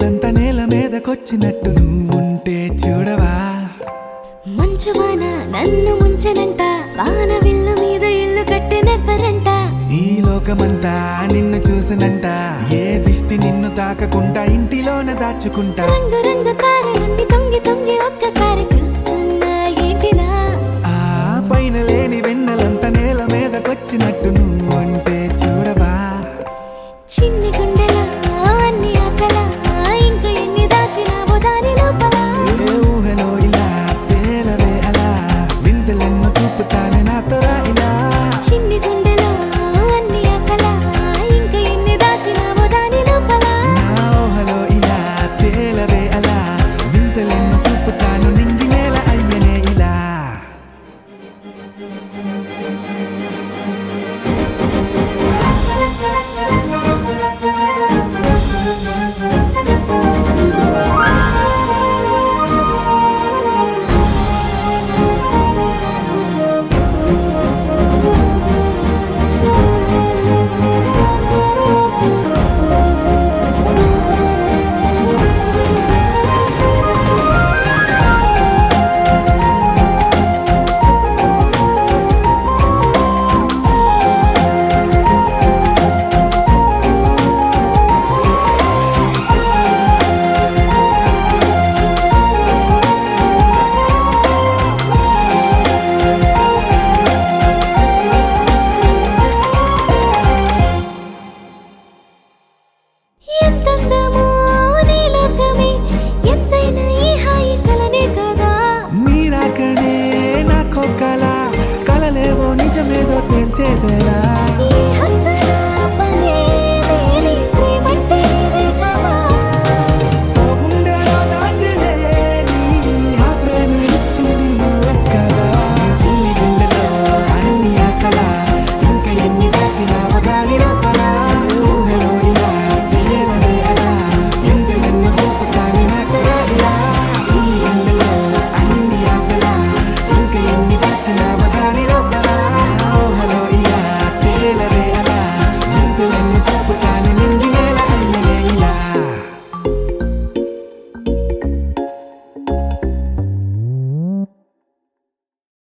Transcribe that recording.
వెన్నెలంత నేల మీదకొచ్చినట్టు నువ్వుంటే చూడవా మంచువాన నన్ను ముంచెనంట వాన విల్లు మీద ఇల్లు కట్టినెవ్వరంట ఈ లోకమంతా నిన్ను చూసినంట ఏ దిష్టి నిన్ను తాకకుండా ఇంటిలోన దాచుకుంటా రంగు రంగు తారలన్నీ తొంగి తొంగి ఒక్కసారి చూస్తున్నా ఏంటిలా ఆ పైన లేని వెన్నెలంత నేల మీదకొచ్చినట్టు నువ్వుంటే చూడవా